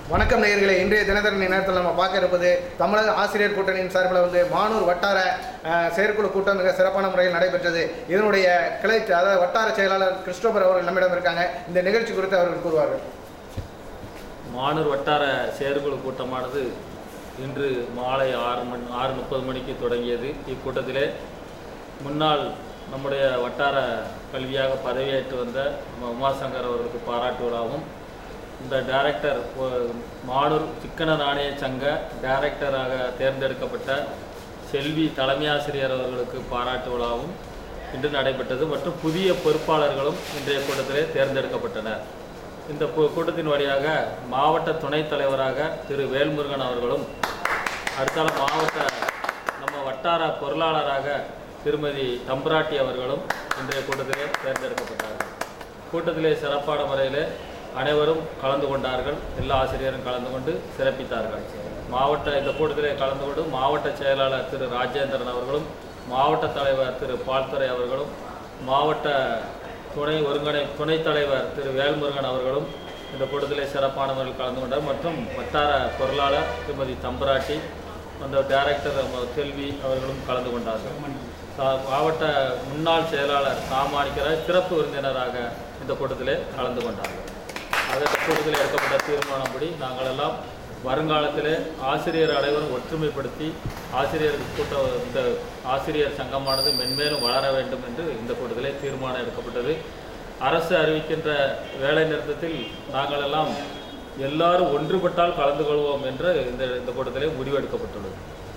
வணக்கம் நேயர்களே இன்றைய தினதரணி நேரத்தில் நம்ம பார்க்க இருப்பது தமிழக ஆசிரியர் கூட்டணியின் சார்பில் வந்து மானூர் வட்டார அஹ், செயற்குழு கூட்டம் மிக சிறப்பான முறையில் நடைபெற்றது இதனுடைய கிளை அதாவது வட்டார செயலாளர் கிறிஸ்டோபர் அவர்கள் நம்மிடம் இருக்காங்க இந்த நிகழ்ச்சி குறித்து அவர்கள் கூறுவார்கள் மானூர் வட்டார செயற்குழு கூட்டமானது இன்று மாலை ஆறு மணி ஆறு முப்பது மணிக்கு தொடங்கியது இக்கூட்டத்திலே முன்னாள் நம்முடைய வட்டார கல்வியாக பதவியேற்று வந்த நம்ம உமாசங்கர் அவர்களுக்கு பாராட்டு விழாவும் இந்த டைரக்டர் ஒ- மானூர் சிக்கன நாணய சங்க டைரக்டராக தேர்ந்தெடுக்கப்பட்ட செல்வி தலைமை ஆசிரியர் அவர்களுக்கு பாராட்டு விழாவும் இன்று நடைபெற்றது மற்றும் புதிய பொறுப்பாளர்களும் இன்றைய கூட்டத்திலே தேர்ந்தெடுக்கப்பட்டனர் இந்த கூ- கூட்டத்தின் வழியாக மாவட்ட துணைத் தலைவராக திரு வேல்முருகன் அவர்களும் அடுத்தால மாவட்ட நம்ம வட்டார பொருளாளராக திருமதி தம்பராட்டி அவர்களும் இன்றைய கூட்டத்திலே தேர்ந்தெடுக்கப்பட்டார்கள் கூட்டத்திலே சிறப்பான முறையிலே அனைவரும் கலந்து கொண்டார்கள் எல்லா ஆசிரியரும் கலந்து கொண்டு சிறப்பித்தார்கள் மாவட்ட இந்த கூட்டத்திலே கலந்து கொண்டு மாவட்ட செயலாளர் திரு ராஜேந்திரன் அவர்களும் மாவட்ட தலைவர் திரு பால்துறை அவர்களும் மாவட்ட துணை ஒருங்கிணை துணைத் தலைவர் திரு வேல்முருகன் அவர்களும் இந்த கூட்டத்திலே சிறப்பான முறையில் கலந்து கொண்டார் மற்றும் வட்டார பொருளாளர் திருமதி தம்பராட்டி அந்த டைரக்டர் நம்ம செல்வி அவர்களும் கலந்து கொண்டார்கள் சா- மாவட்ட முன்னாள் செயலாளர் சாமானிக்கராஜ் சிறப்பு விருந்தினராக இந்த கூட்டத்திலே கலந்து கொண்டார்கள் அதற்கு கூட்டத்தில் எடுக்கப்பட்ட தீர்மானப்படி நாங்கள் எல்லாம் வருங்காலத்திலே ஆசிரியர் அனைவரும் ஒற்றுமைப்படுத்தி ஆசிரியர் கூட்ட இந்த ஆசிரியர் சங்கமானது மென்மேலும் வளர வேண்டும் என்று இந்த கூட்டத்திலே தீர்மானம் எடுக்கப்பட்டது அரசு அறிவிக்கின்ற வேலை நிறுத்தத்தில் நாங்கள் எல்லாம் எல்லாரும் ஒன்றுபட்டால் கலந்து கொள்வோம் என்று இந்த இந்த கூட்டத்திலே முடிவெடுக்கப்பட்டுள்ளது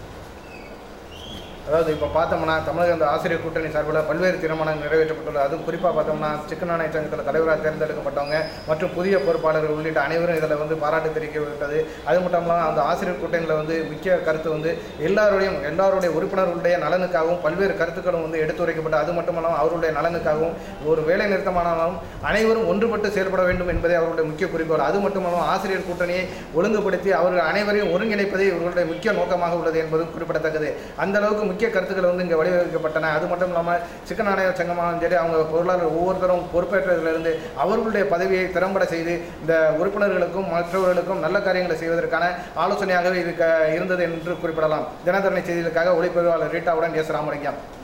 அதாவது இப்போ பார்த்தோம்னா தமிழக அந்த ஆசிரியர் கூட்டணி சார்பில் பல்வேறு தீர்மானங்கள் நிறைவேற்றப்பட்டுள்ளது அதுவும் குறிப்பாக பார்த்தோம்னா சிக்கன் நாணய சங்கத்தில் தலைவராக தேர்ந்தெடுக்கப்பட்டவங்க மற்றும் புதிய பொறுப்பாளர்கள் உள்ளிட்ட அனைவரும் இதில் வந்து பாராட்டு தெரிவிக்கப்பட்டது அது மட்டும் இல்லாமல் அந்த ஆசிரியர் கூட்டணியில் வந்து முக்கிய கருத்து வந்து எல்லாருடையும் எல்லாருடைய உறுப்பினர்களுடைய நலனுக்காகவும் பல்வேறு கருத்துக்களும் வந்து எடுத்துரைக்கப்பட்டு அது மட்டும் இல்லாமல் அவருடைய நலனுக்காகவும் ஒரு வேலை நிறுத்தமானாலும் அனைவரும் ஒன்றுபட்டு செயல்பட வேண்டும் என்பதே அவர்களுடைய முக்கிய குறிக்கோள் அது மட்டும் இல்லாமல் ஆசிரியர் கூட்டணியை ஒழுங்குபடுத்தி அவர்கள் அனைவரையும் ஒருங்கிணைப்பதே இவர்களுடைய முக்கிய நோக்கமாக உள்ளது என்பதும் குறிப்பிடத்தக்கது அந்த அளவுக்கு முக்கிய கருத்துக்கள் வந்து இங்கே வழிவகுக்கப்பட்டன அது மட்டும் இல்லாமல் சிக்கன் நாணய சங்கமாகவும் சரி அவங்க பொருளாளர் ஒவ்வொருத்தரும் பொறுப்பேற்றதிலிருந்து அவர்களுடைய பதவியை திறம்பட செய்து இந்த உறுப்பினர்களுக்கும் மற்றவர்களுக்கும் நல்ல காரியங்களை செய்வதற்கான ஆலோசனையாகவே இது க- இருந்தது என்று குறிப்பிடலாம் தினதரணி செய்திகளுக்காக ஒளிப்பதிவாளர் ரீட்டாவுடன் எஸ் ராமலிங்கம்